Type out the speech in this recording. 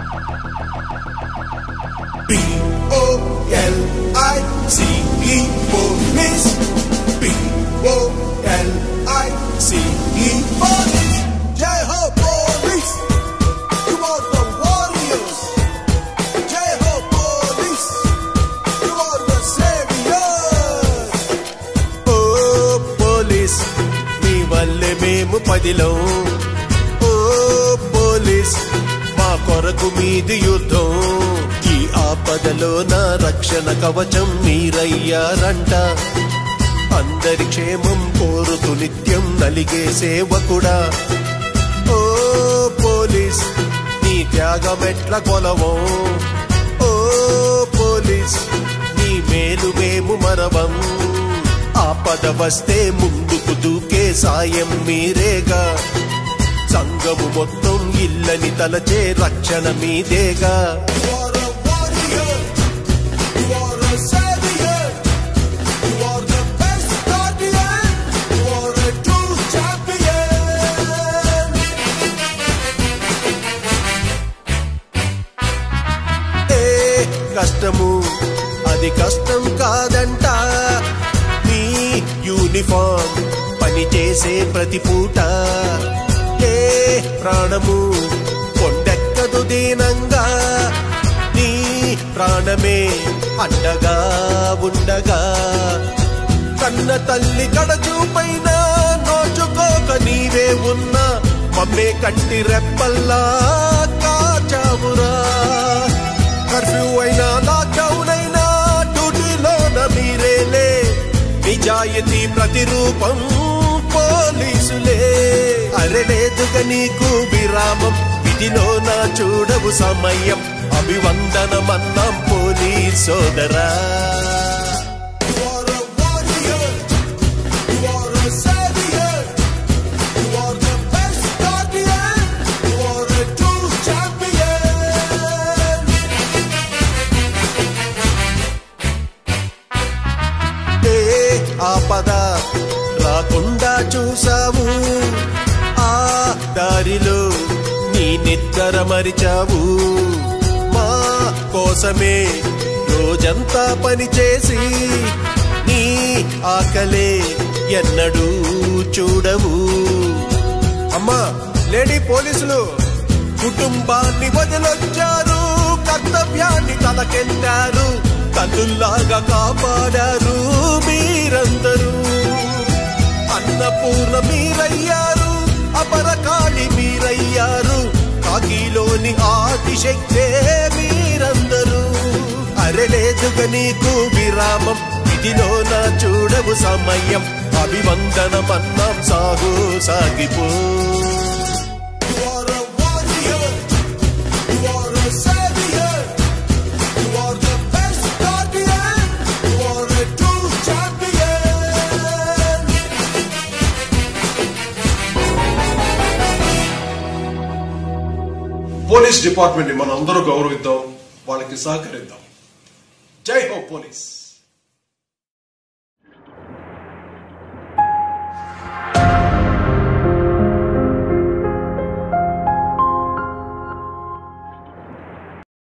P-O-L-I-C-E police P-O-L-I-C-E police Jai Ho police You are the warriors Jai Ho police You are the saviors ఓ police నీ వల్లే మేము పదిలో ఓ police మా కొరకు మీది యుద్ధం ఈ ఆపదలో నా రక్షణ కవచం మీరయ్యారంట అందరి క్షేమం కోరుతూ నిత్యం నలిగే సేవకుడా ఓ పోలీస్ నీ త్యాగమెట్ల కొలవో ఓ పోలీస్ నీ మేలు మేము మరవం ఆపద వస్తే ముందుకు దూకే సాయం మీరేగా సంగము మొత్తం ఇల్లని తలచే రక్షణ మీదేగా You are a warrior You are a savior You are the best guardian You are a true champion ఏ కష్టము అది కష్టం కాదంట నీ యూనిఫామ్ పని చేసే ప్రతి పూట ఏ ప్రాణము కొండెక్కదు దీనంగా నీ ప్రాణమే అండగా ఉండగా కన్న తల్లి కడచూపైన నోచుకోక నీవే ఉన్నా మమ్మే కంటి రెప్పల్లా కాచావురా కర్ఫ్యూ అయినా లాక్డౌన్ అయినా డ్యూటీలోన మీరేలే నిజాయితీ ప్రతిరూపం పోలీసులే అరె లేదుగా నీకు విరామం విధిలో నా చూడవు సమయం అభివందనమన్నాం పోలీస్ సోదరా You are a warrior You are a savior You are the best guardian You are a true champion ఏ ఆపద రాకుండా చూసావు ఆ దారిలో నీ నిద్ర మరిచావు మా కోసమే రోజంతా పనిచేసి నీ ఆకలే ఎన్నడూ చూడవు అమ్మా లేడీ పోలీసులు కుటుంబాన్ని వదిలొచ్చారు కర్తవ్యాన్ని తలకెత్తారు కన్నుల్లాగా కాపాడారు మీరందరూ అన్నపూర్ణ మీరయ్యారు అపరకాళి మీరయ్యారు కాకిలోని ఆదిశక్తే మీరందరూ అరెలేదుగా నీకు విరామం ఇదిలో నా చూడవు సమయం అభివందనమన్నాం సాగు సాగిపో You are a warrior You are a savior You are the best guardian You are a true champion police department ని మనం అందరూ గౌరవిద్దాం వాళ్ళకి సహకరిద్దాం జై హో పోలీస్